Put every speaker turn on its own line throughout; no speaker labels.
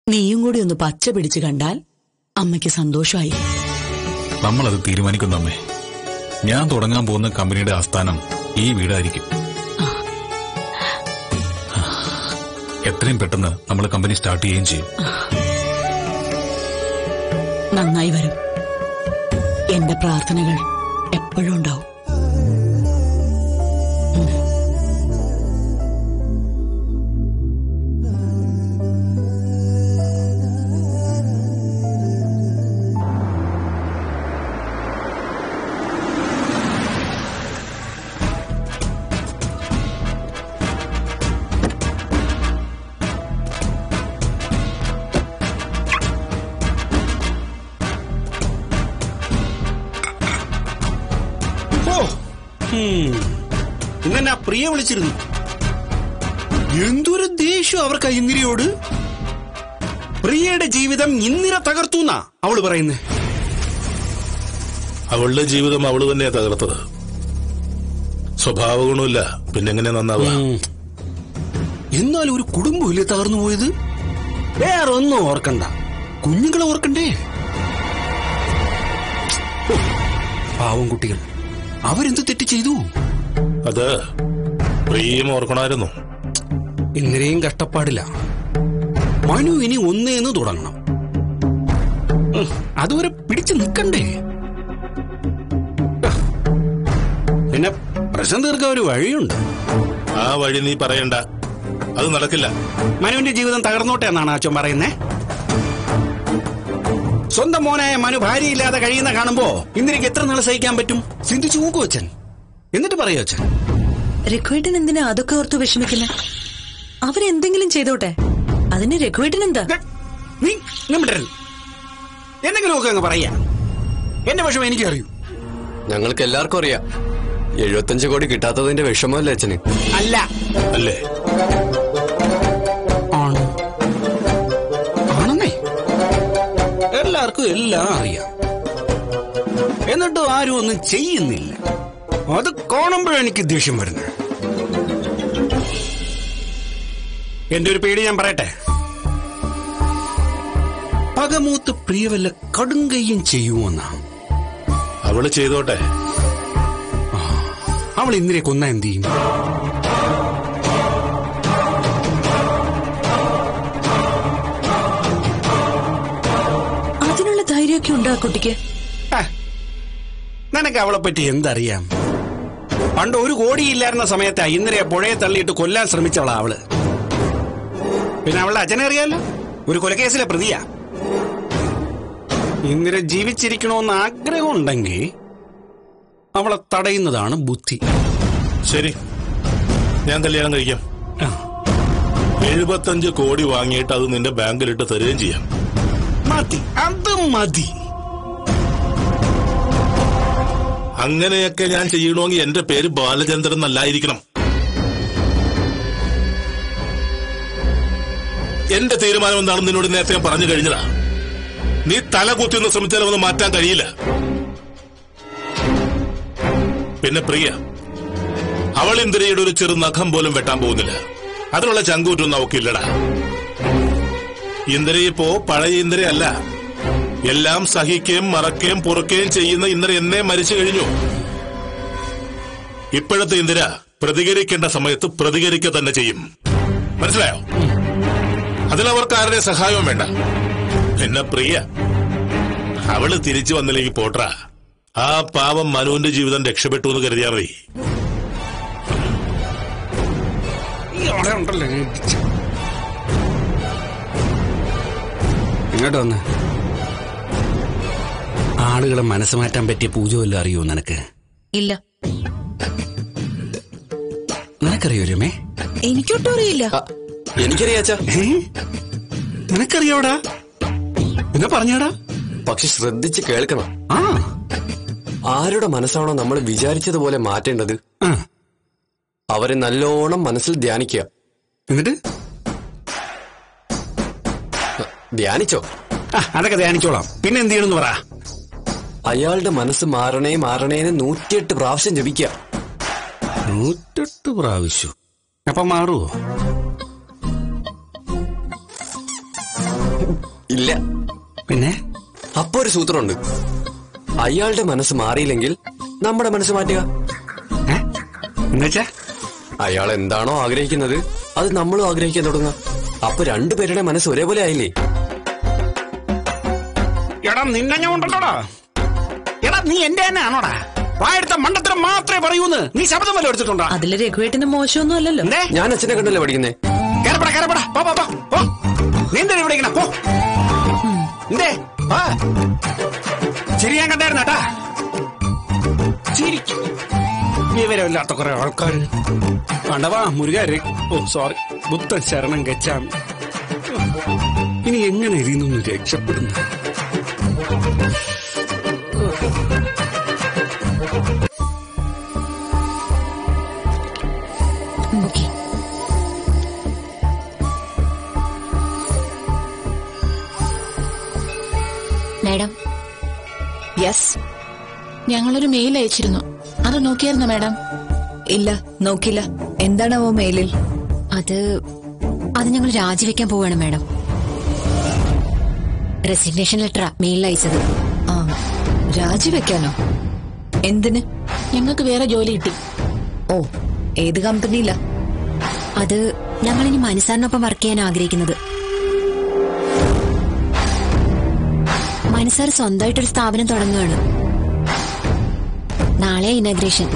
നീയും കൂടി ഒന്ന് പച്ച പിടിച്ച് കണ്ടാൽ അമ്മയ്ക്ക് സന്തോഷമായി
നമ്മളത് തീരുമാനിക്കുന്നു അമ്മേ ഞാൻ തുടങ്ങാൻ പോകുന്ന കമ്പനിയുടെ ആസ്ഥാനം ഈ വീടായിരിക്കും എത്രയും പെട്ടെന്ന് നമ്മൾ കമ്പനി സ്റ്റാർട്ട് ചെയ്യുകയും ചെയ്യും
നന്നായി വരും എന്റെ പ്രാർത്ഥനകൾ എപ്പോഴും ഉണ്ടാവും
ഓ ഹും. ഇന്നെന്നെ ആ പ്രിയ വിളിച്ചിരുന്നു എന്തൊരു ദേഷ്യം അവർക്ക് ആ ഇന്ദിരയോട് പ്രിയയുടെ ജീവിതം ഇന്ദിര തകർത്തു എന്നാ അവള് പറയുന്നേ
അവളുടെ ജീവിതം അവള് തന്നെയാ തകർത്തത് സ്വഭാവ ഗുണമില്ല പിന്നെങ്ങനെ നന്നാവുക
എന്നാലും ഒരു കുടുംബമില്ലേ തകർന്നു പോയത് വേറെ ഒന്നും ഓർക്കണ്ട കുഞ്ഞുങ്ങളെ ഓർക്കണ്ടേ ഓ, പാവം കുട്ടികൾ അവരെന്ത് തെറ്റ് ചെയ്തു
അത് പ്രിയം ഓർക്കണമായിരുന്നു
ഇന്നലെയും കഷ്ടപ്പാടില്ല മനു ഇനി ഒന്നേന്ന് തുടങ്ങണം ഉം, അതുവരെ പിടിച്ചു നിൽക്കണ്ടേ പിന്നെ പ്രശ്നം തീർക്കാൻ ഒരു വഴിയുണ്ട്
ആ വഴി നീ പറയണ്ട അത് നടക്കില്ല
മനുവിന്റെ ജീവിതം തകർന്നോട്ടെ എന്നാണ് അച്ഛൻ പറയുന്നേ സ്വന്തം മോനായ മനു ഭാര്യയില്ലാതെ കഴിയുന്ന കാണുമ്പോ ഇന്ദിരക്ക് എത്ര നാൾ സഹിക്കാൻ പറ്റും ചിന്തിച്ചു നോക്കൂ അച്ഛൻ എന്നിട്ട് പറയൂ അച്ഛൻ
രഘുവേട്ടൻ എന്തിനാ അതൊക്കെ ഓർത്ത് വിഷമിക്കുന്നത് അവരെന്തെങ്കിലും ചെയ്തോട്ടെ അതിന് രഘുവേട്ടൻ എന്താ
ദേ, നീ നമ്മിടരുത് എന്തെങ്കിലും ഒക്കെ അങ്ങ് പറയാ എന്റെ വിഷമം എനിക്കറിയൂ
ഞങ്ങൾക്ക് എല്ലാവർക്കും അറിയാം എഴുപത്തഞ്ച് കോടി കിട്ടാത്തതിന്റെ വിഷമമല്ലേ അച്ഛന്
അല്ല
അല്ലേ
ആണ് ആണെന്നേ എല്ലാവർക്കും എല്ലാം അറിയാം എന്നിട്ടും ആരും ഒന്നും ചെയ്യുന്നില്ല അത് കാണുമ്പോഴാണ് എനിക്ക് ദേഷ്യം വരുന്നത് എന്റെ ഒരു പേടി ഞാൻ പറയട്ടെ പകമൂത്ത് പ്രിയവല്ല കടുങ്കയ്യം ചെയ്യുമോന്നാ
അവള് ചെയ്തോട്ടെ
അവൾ ഇന്നിരെ കൊന്ന എന്ത് ചെയ്യും
അതിനുള്ള ധൈര്യമൊക്കെ ഉണ്ടോ ആ കുട്ടിക്ക്
ആ, നിനക്ക് അവളെ പറ്റി എന്തറിയാം പണ്ട് ഒരു കോടിയില്ലായിരുന്ന സമയത്ത് ഇന്നലെ പുഴയെ തള്ളിയിട്ട് കൊല്ലാൻ ശ്രമിച്ചവളാ അവള് പിന്നെ അവളുടെ അച്ഛനെ അറിയാലോ ഒരു കൊലക്കേസിലെ പ്രതിയാ ഇന്നലെ ജീവിച്ചിരിക്കണമെന്ന് ആഗ്രഹം ഉണ്ടെങ്കിൽ അവളെ തടയുന്നതാണ് ബുദ്ധി
ശരി ഞാൻ കല്യാണം കഴിക്കാം
ആ,
എഴുപത്തഞ്ച് കോടി വാങ്ങിയിട്ട് അത് നിന്റെ ബാങ്കിലിട്ട് തരുകയും ചെയ്യാം
മതി അത് മതി
അങ്ങനെയൊക്കെ ഞാൻ ചെയ്യണമെങ്കിൽ എന്റെ പേര് ബാലചന്ദ്രൻ എന്നല്ലായിരിക്കണം എന്റെ തീരുമാനം എന്താണെന്ന് നിന്നോട് നേരത്തെ ഞാൻ പറഞ്ഞു കഴിഞ്ഞതാ നീ തല കുത്തിയൊന്ന് ശ്രമിച്ചാലും ഒന്ന് മാറ്റാൻ കഴിയില്ല പിന്നെ പ്രിയ അവൾ ഇന്ദിരയുടെ ഒരു ചെറു നഖം പോലും വെട്ടാൻ പോകുന്നില്ല അതിനുള്ള ചങ്കൂറ്റൊന്നും അവക്കില്ലടാ ഇന്ദിരയിപ്പോ പഴയ ഇന്ദിരയല്ല എല്ലാം സഹിക്കുകയും മറക്കുകയും പൊറുക്കുകയും ചെയ്യുന്ന ഇന്നലെ എന്നേ മരിച്ചു കഴിഞ്ഞു ഇപ്പോഴത്തെ ഇന്ദിര പ്രതികരിക്കേണ്ട സമയത്ത് പ്രതികരിക്കുക തന്നെ ചെയ്യും മനസ്സിലായോ അതിലവർക്ക് ആരുടെ സഹായവും വേണ്ട പിന്നെ പ്രിയ അവള് തിരിച്ചു വന്നില്ലെങ്കിൽ പോട്രാ ആ പാവം മനുവിന്റെ ജീവിതം രക്ഷപ്പെട്ടു എന്ന് കരുതിയാ മതി
ഈ അവിടെ ഉണ്ടല്ലോ ഇടിച്ച്. ഇങ്ങോട്ട് വന്ന് ആളുകളെ മനസ്സ് മാറ്റാൻ പറ്റിയ പൂജ വല്ലതും അറിയോ നിനക്ക്
ഇല്ല
നിനക്കറിയോ രമേ
എനിക്കൊട്ടും അറിയില്ല
ആ, എനിക്കറിയാം അച്ഛാ
ഏ? നിനക്കറിയോടാ എന്നാ പറഞ്ഞാടാ
പക്ഷെ ശ്രദ്ധിച്ച് കേൾക്കണം
ആ
ആരുടെ മനസ്സാണോ നമ്മൾ വിചാരിച്ചതുപോലെ മാറ്റേണ്ടത്
ആ.
അവരെ നല്ലോണം മനസ്സിൽ ധ്യാനിക്കുക
എന്നിട്ട്
ധ്യാനിച്ചോ
ആ അതൊക്കെ ധ്യാനിച്ചോളാം പിന്നെ എന്ത് ചെയ്യണമെന്ന് പറ
അയാളുടെ മനസ്സ് മാറണേ മാറണേന്ന് നൂറ്റിയെട്ട് പ്രാവശ്യം ജപിക്കുക
നൂറ്റെട്ട് പ്രാവശ്യം അപ്പൊ മാറുവോ
ഇല്ല
പിന്നെ
അപ്പൊ ഒരു സൂത്രമുണ്ട് അയാളുടെ മനസ്സ് മാറിയില്ലെങ്കിൽ നമ്മുടെ മനസ്സ് മാറ്റുക
ഏ? എന്നുവെച്ചാ
അയാൾ എന്താണോ ആഗ്രഹിക്കുന്നത് അത് നമ്മളും ആഗ്രഹിക്കാൻ തുടങ്ങുക അപ്പൊ രണ്ടുപേരുടെ മനസ്സ് ഒരേപോലെ ആയില്ലേ
എടാ നിന്നെ ഞാൻ ഉണ്ടല്ലോടാ എടാ നീ എന്റെ തന്നെ ആണോടാ വായെടുത്ത മണ്ടത്തരം മാത്രമേ പറയൂന്ന് നീ ശബ്ദം വല്ല എടുത്തിട്ടുണ്ടോ
അതില് രഘുവേട്ടന് മോശമൊന്നും അല്ലല്ലോ
എന്തേ
ഞാൻ അച്ഛനെ കണ്ടല്ലേ പഠിക്കുന്നേ
കേറപ്പെടാ കേറപ്പെടാ പോ പോ പോ പോ നീ എന്തിനാ ഇവിടെ ഇരിക്കണെ? പോ എന്തേ ആ ശരി ഞാൻ കണ്ടായിരുന്നേട്ടാ ചിരിക്കും വിവരമില്ലാത്ത കുറെ ആൾക്കാർ കണ്ടവാ മുരുകാര് ഓ സോറി ബുദ്ധൻ ശരണം ഗച്ഛാമി ഇനി എങ്ങനെ ഇതിൽ രക്ഷപ്പെടുന്നു
ഓക്കെ മാഡം
യെസ്
ഞങ്ങളൊരു മെയിൽ അയച്ചിരുന്നു അത് നോക്കിയായിരുന്നു മാഡം
ഇല്ല നോക്കില്ല എന്താണാവോ മെയിലിൽ
അത് അത് ഞങ്ങൾ രാജിവെക്കാൻ പോവാണ് മാഡം റെസിഗ്നേഷൻ ലെറ്ററാ മെയിലിൽ അയച്ചത്
ആ രാജിവെക്കാനോ എന്തിന്
ഞങ്ങൾക്ക് വേറെ ജോലി കിട്ടി
ഓ ഏത് കമ്പനിയില
അത് ഞങ്ങൾ ഇനി മനസ്സാറിനൊപ്പം വർക്ക് ചെയ്യാൻ ആഗ്രഹിക്കുന്നത് മനസ്സാർ സ്വന്തമായിട്ടൊരു സ്ഥാപനം തുടങ്ങുകയാണ് നാളെ ഇനഗ്രേഷൻ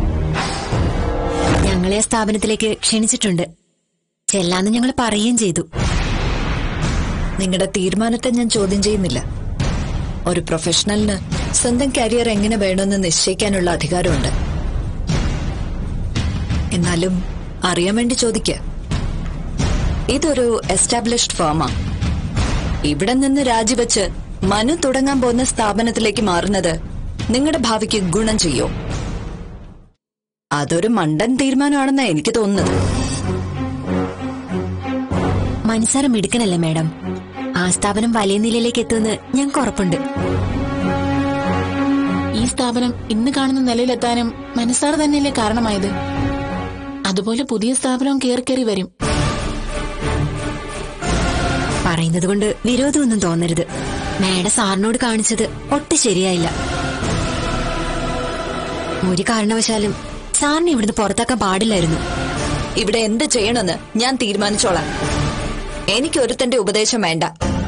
ഞങ്ങളെ ആ സ്ഥാപനത്തിലേക്ക് ക്ഷണിച്ചിട്ടുണ്ട് ചെല്ലാന്ന് ഞങ്ങൾ പറയുകയും ചെയ്തു
നിങ്ങളുടെ തീരുമാനത്തെ ഞാൻ ചോദ്യം ചെയ്യുന്നില്ല ഒരു പ്രൊഫഷണലിന് സ്വന്തം കരിയർ എങ്ങനെ വേണമെന്ന് നിശ്ചയിക്കാനുള്ള അധികാരമുണ്ട് എന്നാലും അറിയാൻ വേണ്ടി ചോദിക്ക ഇതൊരു എസ്റ്റാബ്ലിഷ്ഡ് ഫേമാ ഇവിടെ നിന്ന് രാജിവെച്ച് മനു തുടങ്ങാൻ പോകുന്ന സ്ഥാപനത്തിലേക്ക് മാറുന്നത് നിങ്ങളുടെ ഭാവിക്ക് ഗുണം ചെയ്യോ അതൊരു മണ്ടൻ തീരുമാനമാണെന്നാ എനിക്ക് തോന്നുന്നത്
മനസ്സാറ് മിടുക്കനല്ലേ മാഡം ആ സ്ഥാപനം വലിയ നിലയിലേക്ക് എത്തുമെന്ന് ഞങ്ങൾക്ക് ഉറപ്പുണ്ട്
ഈ സ്ഥാപനം ഇന്ന് കാണുന്ന നിലയിലെത്താനും മനസ്സാർ തന്നെയല്ലേ കാരണമായത് അതുപോലെ പുതിയ സ്ഥാപനവും കയറി കയറി വരും
പറയുന്നത് കൊണ്ട് വിരോധമൊന്നും തോന്നരുത് മാഡം സാറിനോട് കാണിച്ചത് ഒട്ടും ശരിയായില്ല ഒരു കാരണവശാലും സാറിനെ ഇവിടുന്ന് പുറത്താക്കാൻ പാടില്ലായിരുന്നു
ഇവിടെ എന്ത് ചെയ്യണമെന്ന് ഞാൻ തീരുമാനിച്ചോളാം എനിക്ക് ഒരുത്തന്റെ ഉപദേശം വേണ്ട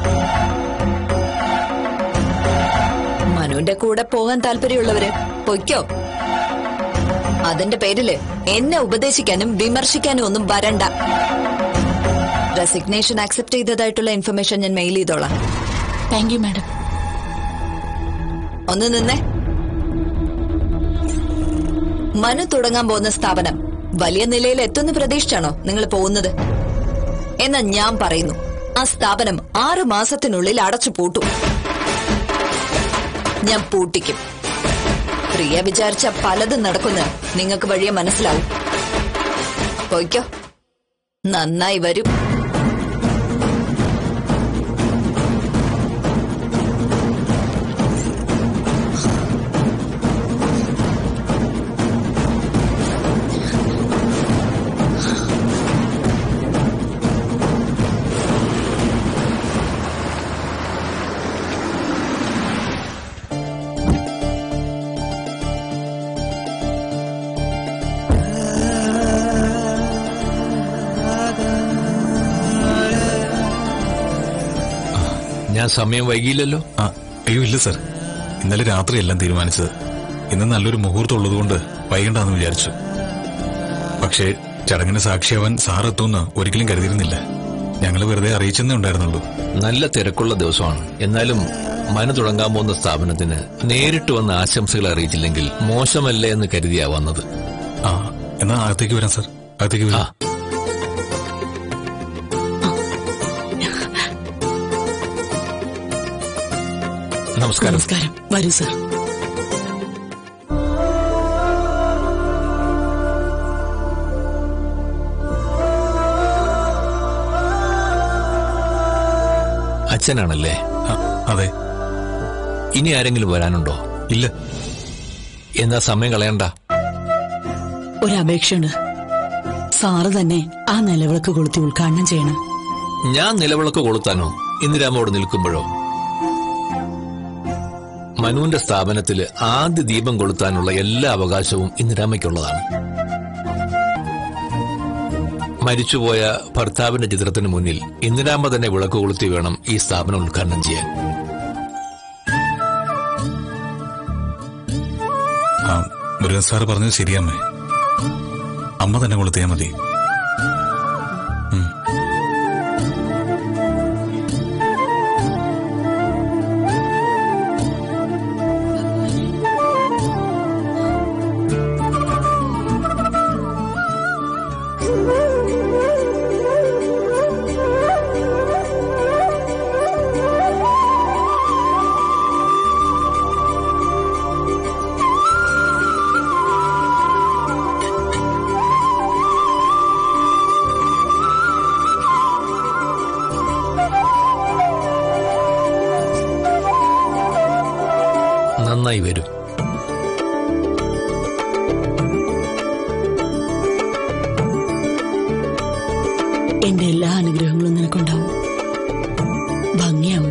മനുവിന്റെ കൂടെ പോകാൻ താല്പര്യമുള്ളവര് പൊയ്ക്കോ അതിന്റെ പേരില് എന്നെ ഉപദേശിക്കാനും വിമർശിക്കാനും ഒന്നും വരണ്ട റെസിഗ്നേഷൻ ആക്സെപ്റ്റ് ചെയ്തതായിട്ടുള്ള ഇൻഫർമേഷൻ ഞാൻ മെയിൽ ചെയ്തോളാം
താങ്ക് യു മാഡം
ഒന്ന് നിന്നേ മനു തുടങ്ങാൻ പോകുന്ന സ്ഥാപനം വലിയ നിലയിൽ എത്തുന്ന പ്രതീക്ഷിച്ചാണോ നിങ്ങൾ പോകുന്നത് എന്നാ ഞാൻ പറയുന്നു ആ സ്ഥാപനം ആറു മാസത്തിനുള്ളിൽ അടച്ചു പൂട്ടും ഞാൻ പൂട്ടിക്കും പ്രിയ വിചാരിച്ച പലതും നടക്കുന്ന നിങ്ങൾക്ക് വഴിയെ മനസ്സിലാവും പോയിക്കോ നന്നായി വരും
ഞാൻ സമയം വൈകിയില്ലല്ലോ
ആ അയ്യോ ഇല്ല സർ ഇന്നലെ രാത്രി എല്ലാം തീരുമാനിച്ചത് ഇന്ന് നല്ലൊരു മുഹൂർത്തം ഉള്ളതുകൊണ്ട് വൈകണ്ടെന്ന് വിചാരിച്ചു പക്ഷേ ചടങ്ങിന് സാക്ഷിയാവാൻ സാർ എത്തുമെന്ന് ഒരിക്കലും കരുതിയിരുന്നില്ല ഞങ്ങൾ വെറുതെ അറിയിച്ചെന്നേ ഉണ്ടായിരുന്നുള്ളൂ
നല്ല തിരക്കുള്ള ദിവസമാണ് എന്നാലും മന തുടങ്ങാൻ പോകുന്ന സ്ഥാപനത്തിന് നേരിട്ട് വന്ന് ആശംസകൾ അറിയിച്ചില്ലെങ്കിൽ മോശമല്ലേ എന്ന് കരുതിയാ വന്നത്
ആ എന്നാ അകത്തേക്ക് വരാം സർ അകത്തേക്ക്
ആ
വരാം
നമസ്കാരം
നമസ്കാരം വരൂ സർ
അച്ഛനാണല്ലേ
ആ, അതെ
ഇനി ആരെങ്കിലും വരാനുണ്ടോ
ഇല്ല
എന്നാ സമയം കളയണ്ട
ഒരു അപേക്ഷയുണ്ട് സാറ് തന്നെ ആ നിലവിളക്ക് കൊളുത്തി ഉദ്ഘാടനം ചെയ്യണം
ഞാൻ നിലവിളക്ക് കൊളുത്താനോ ഇന്ദിരാമോട് നിൽക്കുമ്പോഴോ മനുവിന്റെ സ്ഥാപനത്തില് ആദ്യ ദീപം കൊളുത്താനുള്ള എല്ലാ അവകാശവും ഇന്ദിരാമയ്ക്കുള്ളതാണ് മരിച്ചുപോയ ഭർത്താവിന്റെ ചിത്രത്തിന് മുന്നിൽ ഇന്ദിരാമ്മ തന്നെ വിളക്ക് കൊളുത്തി വേണം ഈ സ്ഥാപനം ഉദ്ഘാടനം ചെയ്യാൻ
ആ മുരുകൻ സാറ് പറഞ്ഞത് ശരിയമ്മേ അമ്മ തന്നെ കൊളുത്തിയാ മതി ഉം.
നന്നായി വരും
എന്റെ എല്ലാ അനുഗ്രഹങ്ങളും നിനക്കുണ്ടാവും ഭംഗിയാവും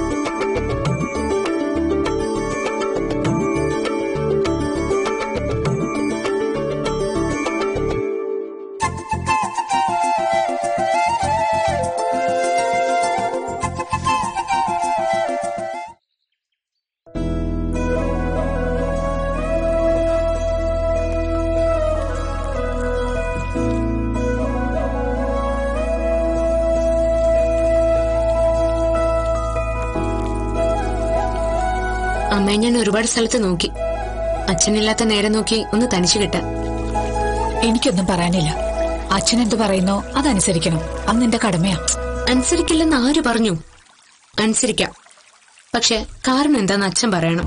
അമ്മയെ ഞാൻ ഒരുപാട് സ്ഥലത്ത് നോക്കി അച്ഛനില്ലാത്ത നേരം നോക്കി ഒന്ന് തനിച്ചു കിട്ടാൻ
എനിക്കൊന്നും പറയാനില്ല അച്ഛൻ എന്ത് പറയുന്നോ അതനുസരിക്കണം അന്ന് എന്റെ കടമയാ
അനുസരിക്കില്ലെന്ന് ആര് പറഞ്ഞു അനുസരിക്കാം പക്ഷെ കാരണം എന്താന്ന് അച്ഛൻ പറയണം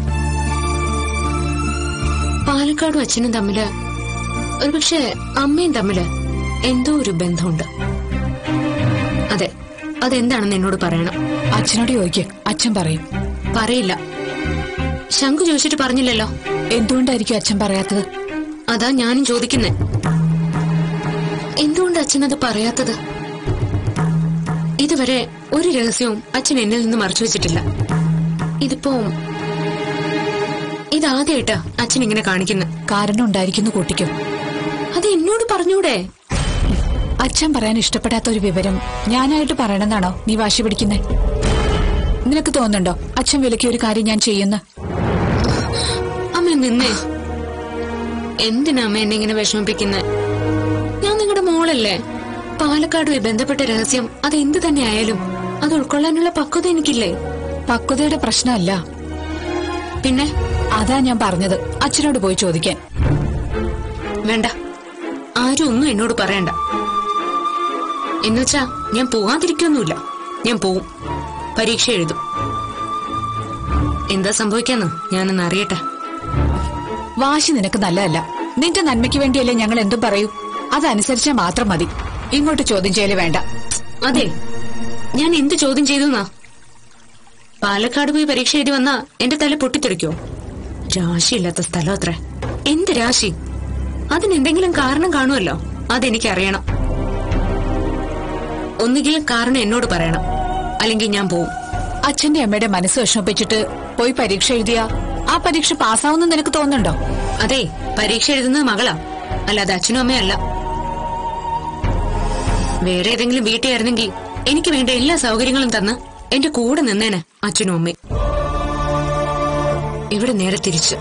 പാലക്കാടും അച്ഛനും തമ്മില് ഒരുപക്ഷെ അമ്മയും തമ്മില് എന്തോ ഒരു ബന്ധമുണ്ട് അതെ അതെന്താണെന്ന് എന്നോട് പറയണം
അച്ഛനോട് ചോദിക്ക് അച്ഛൻ പറയും
പറയില്ല ശംഖു ചോദിച്ചിട്ട് പറഞ്ഞില്ലല്ലോ
എന്തുകൊണ്ടായിരിക്കും അച്ഛൻ പറയാത്തത്
അതാ ഞാനും ചോദിക്കുന്നേ എന്തുകൊണ്ട് അച്ഛൻ അത് പറയാത്തത് ഇതുവരെ ഒരു രഹസ്യവും അച്ഛൻ എന്നിൽ നിന്ന് മറച്ചു വെച്ചിട്ടില്ല ഇതിപ്പോ ഇതാദ്യമായിട്ടാ അച്ഛൻ ഇങ്ങനെ കാണിക്കുന്നത്
കാരണം ഉണ്ടായിരിക്കുന്നു കൂട്ടിക്കും
അത് എന്നോട് പറഞ്ഞൂടെ
അച്ഛൻ പറയാൻ ഇഷ്ടപ്പെടാത്ത ഒരു വിവരം ഞാനായിട്ട് പറയണമെന്നാണോ നീ വാശി പിടിക്കുന്നേ നിനക്ക് തോന്നുന്നുണ്ടോ അച്ഛൻ വിലക്കിയ ഒരു കാര്യം ഞാൻ ചെയ്യുന്ന
അമ്മ നിന്നേ എന്തിനാ അമ്മ എന്നെ ഇങ്ങനെ വിഷമിപ്പിക്കുന്നെ ഞാൻ നിങ്ങളുടെ മോളല്ലേ പാലക്കാടുമായി ബന്ധപ്പെട്ട രഹസ്യം അത് എന്ത് തന്നെ ആയാലും അത് ഉൾക്കൊള്ളാനുള്ള പക്വത എനിക്കില്ലേ
പക്വതയുടെ പ്രശ്നമല്ല
പിന്നെ
അതാ ഞാൻ പറഞ്ഞത് അച്ഛനോട് പോയി ചോദിക്കാൻ
വേണ്ട ആരും ഒന്നും എന്നോട് പറയണ്ട എന്നുവെച്ചാ ഞാൻ പോവാതിരിക്കൊന്നുമില്ല ഞാൻ പോവും പരീക്ഷ എഴുതും എന്താ സംഭവിക്കാന്ന് ഞാനൊന്ന് അറിയട്ടെ
വാശി നിനക്ക് നല്ലതല്ല നിന്റെ നന്മയ്ക്ക് വേണ്ടിയല്ലേ ഞങ്ങൾ എന്തും പറയൂ അതനുസരിച്ചാൽ മാത്രം മതി ഇങ്ങോട്ട് ചോദ്യം ചെയ്യല് വേണ്ട
അതെ ഞാൻ എന്ത് ചോദ്യം ചെയ്തു എന്നാ പാലക്കാട് പോയി പരീക്ഷ എഴുതി വന്നാ എന്റെ തല പൊട്ടിത്തെറിക്കോ രാശിയില്ലാത്ത സ്ഥലം അത്ര എന്ത് രാശി അതിനെന്തെങ്കിലും കാരണം കാണുമല്ലോ അതെനിക്കറിയണം ഒന്നുകിൽ കാരണം എന്നോട് പറയണം അല്ലെങ്കിൽ ഞാൻ പോവും
അച്ഛന്റെ അമ്മയുടെ മനസ്സ് വിഷമിപ്പിച്ചിട്ട് പോയി പരീക്ഷ എഴുതിയ ആ പരീക്ഷ പാസ്സാവുന്ന നിനക്ക് തോന്നുന്നുണ്ടോ
അതെ പരീക്ഷ എഴുതുന്നത് മകളാ അല്ലാതെ അച്ഛനും അമ്മയല്ല വേറെ ഏതെങ്കിലും വീട്ടിലായിരുന്നെങ്കിൽ എനിക്ക് വേണ്ട എല്ലാ സൗകര്യങ്ങളും തന്ന് എന്റെ കൂടെ നിന്നേനെ അച്ഛനും അമ്മയും ഇവിടെ നേരെ തിരിച്ച്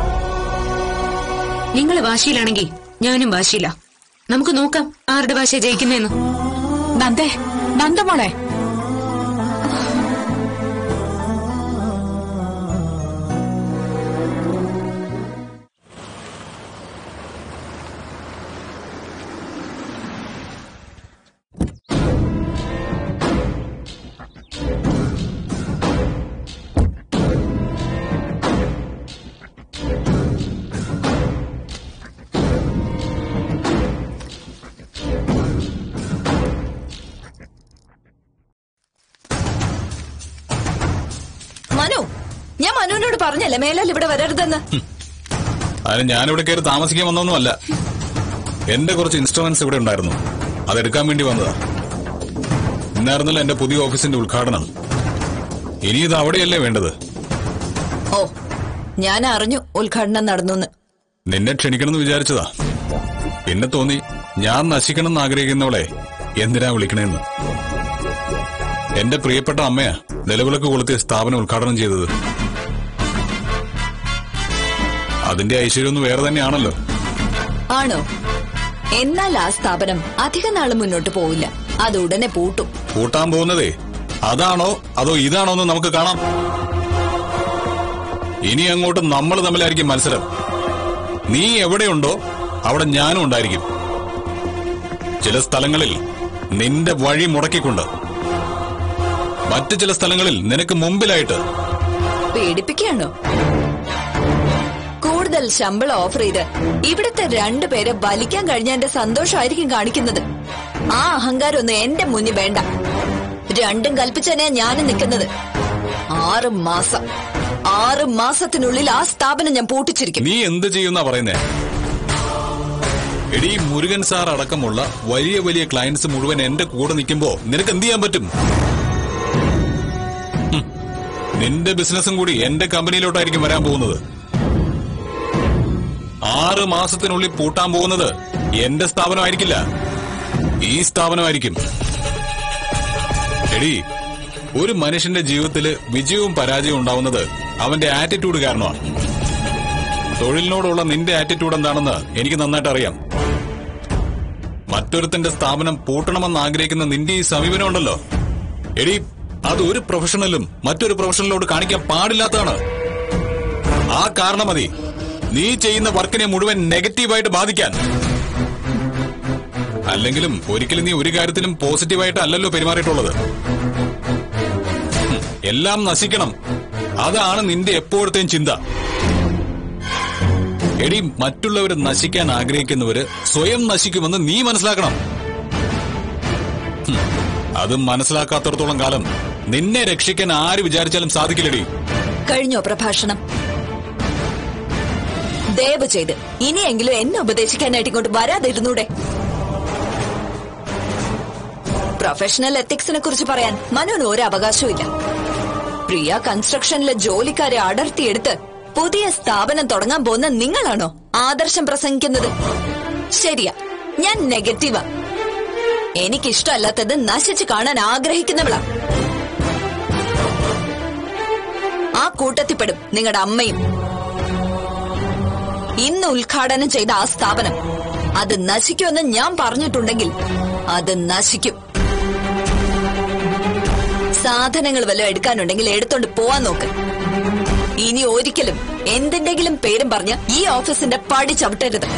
നിങ്ങൾ വാശിയിലാണെങ്കിൽ ഞാനും വാശിയില്ല നമുക്ക് നോക്കാം ആരുടെ ഭാഷ ജയിക്കുന്നേന്ന്
നന്ദേ നന്ദമോളെ
മനു ഞാൻ മനുവിനോട് പറഞ്ഞല്ലേ മേലാൽ ഇവിടെ വരരുതെന്ന്
അതിന് ഞാനിവിടെ കയറി താമസിക്കാൻ വന്നൊന്നുമല്ല എന്റെ കുറച്ച് ഇൻസ്ട്രുമെന്റ്സ് ഇവിടെ ഉണ്ടായിരുന്നു അതെടുക്കാൻ വേണ്ടി വന്നതാ ഇന്നായിരുന്നല്ലോ എന്റെ പുതിയ ഓഫീസിന്റെ ഉദ്ഘാടനം ഇനി ഇത് അവിടെയല്ലേ വേണ്ടത്
ഓ ഞാൻ അറിഞ്ഞു ഉദ്ഘാടനം നടന്നു
നിന്നെ ക്ഷണിക്കണമെന്ന് വിചാരിച്ചതാ പിന്നെ തോന്നി ഞാൻ നശിക്കണം എന്ന് ആഗ്രഹിക്കുന്നവളെ എന്തിനാ വിളിക്കണേന്ന് എന്റെ പ്രിയപ്പെട്ട അമ്മയാ നിലവിളക്ക് കൊളുത്തിയ സ്ഥാപനം ഉദ്ഘാടനം ചെയ്തത് അതിന്റെ ഐശ്വര്യമൊന്നും വേറെ തന്നെയാണല്ലോ
ആണോ എന്നാൽ ആ സ്ഥാപനം അധിക നാള് മുന്നോട്ട് പോവില്ല അത് ഉടനെ പൂട്ടും
കൂട്ടാൻ പോകുന്നതേ അതാണോ അതോ ഇതാണോ എന്ന് നമുക്ക് കാണാം ഇനി അങ്ങോട്ട് നമ്മൾ തമ്മിലായിരിക്കും മത്സരം നീ എവിടെയുണ്ടോ അവിടെ ഞാനും ഉണ്ടായിരിക്കും ചില സ്ഥലങ്ങളിൽ നിന്റെ വഴി മുടക്കിക്കൊണ്ട് മറ്റു ചില സ്ഥലങ്ങളിൽ നിനക്ക് മുമ്പിലായിട്ട്
പേടിപ്പിക്കുകയാണോ കൂടുതൽ ശമ്പളം ഓഫർ ചെയ്ത് ഇവിടുത്തെ രണ്ടുപേരെ വലിക്കാൻ കഴിഞ്ഞ എന്റെ സന്തോഷമായിരിക്കും കാണിക്കുന്നത് ആ അഹങ്കാരം ഒന്നും എന്റെ മുന്നിൽ വേണ്ട രണ്ടും കൽപ്പിച്ചതന്നെയാ ഞാനും നിൽക്കുന്നത് ആറ് മാസം ആറ് മാസത്തിനുള്ളിൽ ആ സ്ഥാപനം ഞാൻ പൂട്ടിച്ചിരിക്കും
നീ എന്ത് ചെയ്യുന്ന പറയുന്നേ എടീ മുരുകൻ സാർ അടക്കമുള്ള വലിയ വലിയ ക്ലയൻസ് മുഴുവൻ എന്റെ കൂടെ നിൽക്കുമ്പോ നിനക്ക് എന്ത് ചെയ്യാൻ പറ്റും ഹും. നിന്റെ ബിസിനസ്സും കൂടി എന്റെ കമ്പനിയിലോട്ടായിരിക്കും വരാൻ പോകുന്നത് ആറ് മാസത്തിനുള്ളിൽ പൂട്ടാൻ പോകുന്നത് എന്റെ സ്ഥാപനമായിരിക്കില്ല ഈ സ്ഥാപനമായിരിക്കും എടീ ഒരു മനുഷ്യന്റെ ജീവിതത്തില് വിജയവും പരാജയവും ഉണ്ടാവുന്നത് അവന്റെ ആറ്റിറ്റ്യൂഡ് കാരണമാണ് തൊഴിലിനോടുള്ള നിന്റെ ആറ്റിറ്റ്യൂഡ് എന്താണെന്ന് എനിക്ക് നന്നായിട്ട് അറിയാം മറ്റൊരുത്തന്റെ സ്ഥാപനം പൂട്ടണമെന്ന് ആഗ്രഹിക്കുന്ന നിന്റെ ഈ സമീപനം ഉണ്ടല്ലോ എടി അത് ഒരു പ്രൊഫഷണലും മറ്റൊരു പ്രൊഫഷണലോട് കാണിക്കാൻ പാടില്ലാത്തതാണ് ആ കാരണം മതി നീ ചെയ്യുന്ന വർക്കിനെ മുഴുവൻ നെഗറ്റീവായിട്ട് ബാധിക്കാൻ അല്ലെങ്കിലും ഒരിക്കലും നീ ഒരു കാര്യത്തിലും പോസിറ്റീവായിട്ട് അല്ലല്ലോ പെരുമാറിയിട്ടുള്ളത് ഹും, എല്ലാം നശിക്കണം അതാണ് നിന്റെ എപ്പോഴത്തെയും ചിന്ത എടി മറ്റുള്ളവർ നശിക്കാൻ ആഗ്രഹിക്കുന്നവര് സ്വയം നശിക്കുമെന്ന് നീ മനസ്സിലാക്കണം ഹും, അത് മനസ്സിലാക്കാത്തടത്തോളം കാലം നിന്നെ രക്ഷിക്കാൻ ആര് വിചാരിച്ചാലും സാധിക്കില്ലടി
കഴിഞ്ഞോ പ്രഭാഷണം ദയവ് ചെയ്ത് ഇനിയെങ്കിലും എന്നെ ഉപദേശിക്കാനായിട്ട് ഇങ്ങോട്ട് വരാതിരുന്നൂടെ പ്രൊഫഷണൽ എത്തിക്സിനെ കുറിച്ച് പറയാൻ മനുവിന് ഒരു അവകാശവും ഇല്ല പ്രിയ കൺസ്ട്രക്ഷനിലെ ജോലിക്കാരെ അടർത്തിയെടുത്ത് പുതിയ സ്ഥാപനം തുടങ്ങാൻ പോകുന്ന നിങ്ങളാണോ ആദർശം പ്രസംഗിക്കുന്നത് ശരിയാ ഞാൻ നെഗറ്റീവാ എനിക്കിഷ്ടമല്ലാത്തത് നശിച്ചു കാണാൻ ആഗ്രഹിക്കുന്നവളാ ആ കൂട്ടത്തിൽപ്പെടും നിങ്ങളുടെ അമ്മയും ഇന്ന് ഉദ്ഘാടനം ചെയ്ത ആ സ്ഥാപനം അത് നശിക്കുമെന്ന് ഞാൻ പറഞ്ഞിട്ടുണ്ടെങ്കിൽ അത് നശിക്കും സാധനങ്ങൾ വല്ലതും എടുക്കാനുണ്ടെങ്കിൽ എടുത്തോണ്ട് പോവാൻ നോക്ക് ഇനി ഒരിക്കലും എന്തിന്റെങ്കിലും പേരും പറഞ്ഞ് ഈ ഓഫീസിന്റെ പടി ചവിട്ടരുത്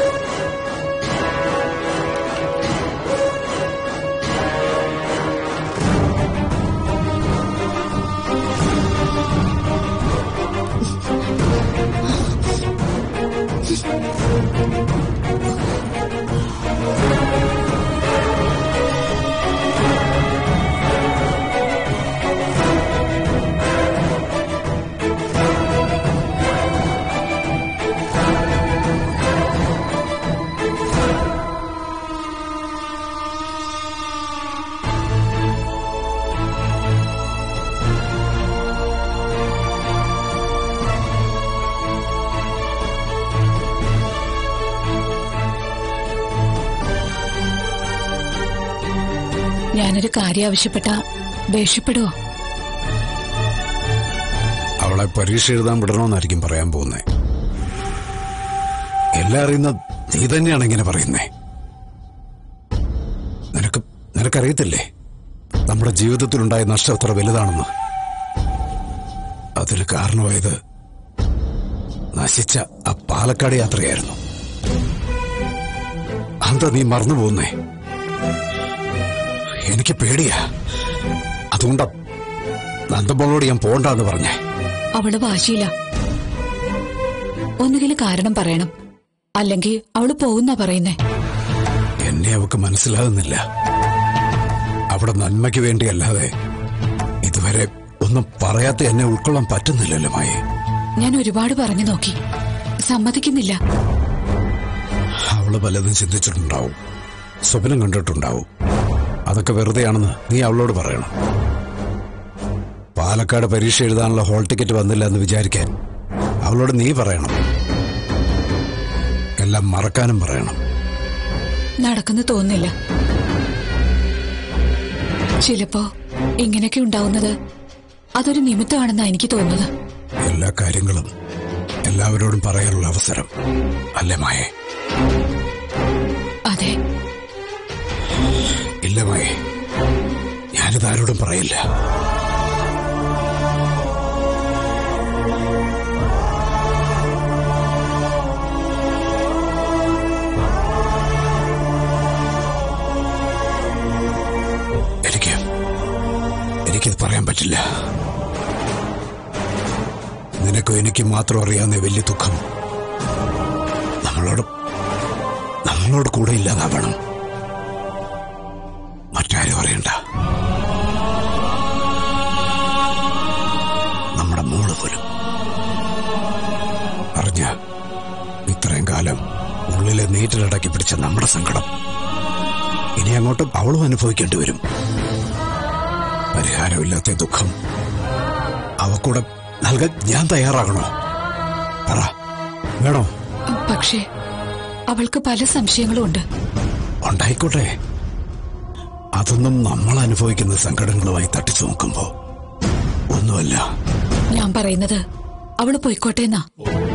ഞാനൊരു കാര്യം ആവശ്യപ്പെട്ട ദേഷ്യപ്പെടുവോ
അവളെ പരീക്ഷ എഴുതാൻ വിടണമെന്നായിരിക്കും പറയാൻ പോകുന്നേ എല്ലാം അറിയുന്ന നീ തന്നെയാണ് ഇങ്ങനെ പറയുന്നേ നിനക്ക് നിനക്കറിയത്തില്ലേ നമ്മുടെ ജീവിതത്തിലുണ്ടായ നഷ്ടം എത്ര വലുതാണെന്ന് അതിന് കാരണമായത് നശിച്ച ആ പാലക്കാട് യാത്രയായിരുന്നു എന്താ നീ മറന്നു പോകുന്നേ എനിക്ക് പേടിയാ അതുകൊണ്ടാ നന്ദമോളോട് ഞാൻ പോണ്ടെന്ന് പറഞ്ഞേ
അവള് വാശിയില്ല ഒന്നുകിൽ കാരണം പറയണം അല്ലെങ്കിൽ അവള് പോകുന്ന പറയുന്നേ
എന്നെ അവക്ക് മനസ്സിലാകുന്നില്ല അവിടെ നന്മയ്ക്ക് വേണ്ടിയല്ലാതെ ഇതുവരെ ഒന്നും പറയാത്ത എന്നെ ഉൾക്കൊള്ളാൻ പറ്റുന്നില്ലല്ലോ മായി
ഞാൻ ഒരുപാട് പറഞ്ഞു നോക്കി സമ്മതിക്കുന്നില്ല
അവള് പലതും ചിന്തിച്ചിട്ടുണ്ടാവും സ്വപ്നം കണ്ടിട്ടുണ്ടാവും അതൊക്കെ വെറുതെയാണെന്ന് നീ അവളോട് പറയണം പാലക്കാട് പരീക്ഷ എഴുതാനുള്ള ഹോൾ ടിക്കറ്റ് വന്നില്ല എന്ന് വിചാരിക്കാൻ അവളോട് നീ പറയണം എല്ലാം മറക്കാനും പറയണം
നടക്കുന്നു തോന്നുന്നില്ല ചിലപ്പോ ഇങ്ങനെയൊക്കെ ഉണ്ടാവുന്നത് അതൊരു നിമിത്തമാണെന്നാ എനിക്ക് തോന്നുന്നത്
എല്ലാ കാര്യങ്ങളും എല്ലാവരോടും പറയാനുള്ള അവസരം അല്ലേ മായേ
അതെ
ഇല്ല മായേ ഞാനിത് ആരോടും പറയില്ല എനിക്ക് എനിക്കിത് പറയാൻ പറ്റില്ല നിനക്കും എനിക്ക് മാത്രം അറിയാവുന്ന വലിയ ദുഃഖം നമ്മളോട് നമ്മളോട് കൂടെ ഇല്ലാതാവണം മറ്റാരും അറിയണ്ട നമ്മുടെ മോള് പോലും അറിഞ്ഞ ഇത്രയും കാലം ഉള്ളിലെ നീറ്റിലടക്കി പിടിച്ച നമ്മുടെ സങ്കടം ഇനി അങ്ങോട്ടും അവളും അനുഭവിക്കേണ്ടി വരും പരിഹാരമില്ലാത്ത ഈ ദുഃഖം അവക്കൂടെ നൽകാൻ ഞാൻ തയ്യാറാകണോ പറ വേണോ
പക്ഷേ അവൾക്ക് പല സംശയങ്ങളും ഉണ്ട്
ഉണ്ടായിക്കോട്ടെ അതൊന്നും നമ്മൾ അനുഭവിക്കുന്ന സങ്കടങ്ങളുമായി തട്ടിച്ചു നോക്കുമ്പോ ഒന്നുമല്ല
ഞാൻ പറയുന്നത് അവള് പൊയ്ക്കോട്ടെ എന്നാ